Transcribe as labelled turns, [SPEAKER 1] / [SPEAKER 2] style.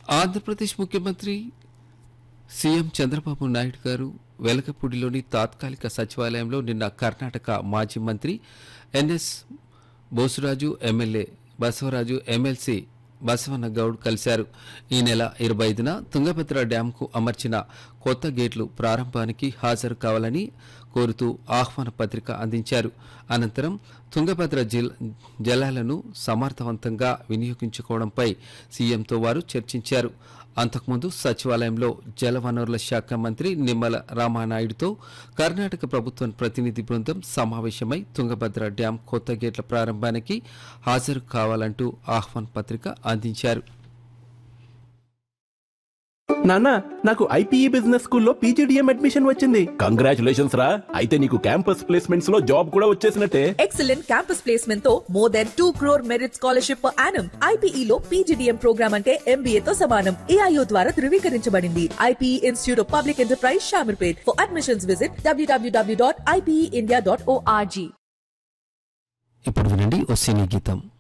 [SPEAKER 1] ఆంధ్రప్రదేశ్ ముఖ్యమంత్రి సీఎం చంద్రబాబు నాయుడు గారు వెలకపూడిలోని తాత్కాలిక సచివాలయంలో నిన్న కర్ణాటక మాజీ మంత్రి NS Bosuraju MLA Basavaraju MLC Basavanna Goud కలిశారు ఈ నెల ఇరవై ఐదున తుంగభద్ర డ్యాంకు అమర్చిన కొత్త గేట్లు ప్రారంభానికి హాజరు కావాలని కోరుతూ ఆహ్వాన పత్రిక అందించారు అనంతరం తుంగభద్ర జిల్ జలాలను సమర్థవంతంగా వినియోగించుకోవడంపై సీఎంతో వారు చర్చించారు అంతకుముందు సచివాలయంలో జలవనరుల శాఖ మంత్రి నిమ్మల రామానాయుడుతో కర్ణాటక ప్రభుత్వం ప్రతినిధి బృందం సమావేశమై తుంగభద్ర డ్యాం కొత్త గేట్ల ప్రారంభానికి హాజరు కావాలంటూ ఆహ్వాన్ పత్రిక అందించారు
[SPEAKER 2] నాన్న నాకు ఐపీఈ బిజినెస్ స్కూల్లో పీజీడిఎం అడ్మిషన్ వచ్చింది కంగ్రాచులేషన్స్ రా అయితే నీకు క్యాంపస్ ప్లేస్మెంట్స్ లో జాబ్ కూడా వచ్చేసినట్టే
[SPEAKER 3] ఎక్సలెంట్ క్యాంపస్ ప్లేస్మెంట్ తో more than two crore merit scholarship per annum IPE లో పీజీడీఎం ప్రోగ్రామ్ అంటే ఎంబీఏ తో సమానం ఏఐఓ ద్వారా ధృవీకరించబడింది IPE institute of public enterprise Shamirpet for admissions visit WWW dot IPE India dot ORG
[SPEAKER 1] ఇప్పుడు వినండి ఓ సినీ గీతం